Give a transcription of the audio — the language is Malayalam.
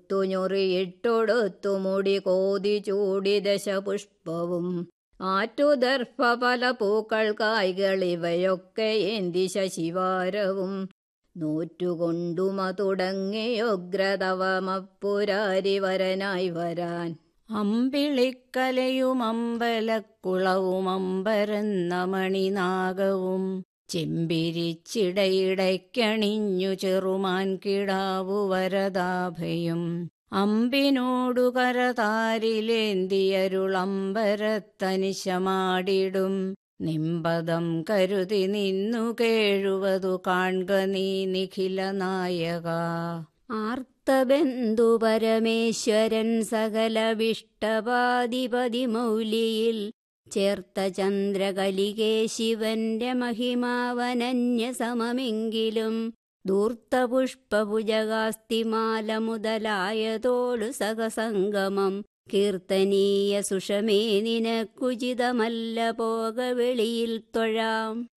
ഉടുത്തു ഞൊറിയിട്ടൊടുത്തു മുടി കോതി ചൂടി ദശപുഷ്പവും ആറ്റുദർഭ പല പൂക്കൾ കായ്കൾ ഇവയൊക്കെ എന്തി ശശിവാരവും നോറ്റുകൊണ്ടുമ തുടങ്ങിയൊഗ്രതവമപ്പുരാരി വരനായി വരാൻ അമ്പിളിക്കലയും അമ്പലക്കുളവും അമ്പരന്ന മണിനാഗവും ചെമ്പിരിച്ചിടയിടയ്ക്കണിഞ്ഞു ചെറുമാൻ കിടാവു വരദാഭയും അമ്പിനോടു കരതാരിലേന്തിയരുളമ്പരത്തനിശമാടിടും നിമ്പതം കരുതി നിന്നു കേഴുവതു കാൺക നീ നിഖില നായക ആർത്തബന്ധു പരമേശ്വരൻ സകല വിഷ്ടപാധിപതി മൗലിയിൽ ചേർത്ത ചന്ദ്രകലികേ ശിവന്റെ മഹിമാവനന്യ സമമെങ്കിലും ധൂർത്തപുഷ്പഭുജകാസ്തിമാല മുതലായതോടു സഹസംഗമം കീർത്തനീയ സുഷമേ നിനക്കുചിതമല്ല പോക വെളിയിൽ തൊഴാം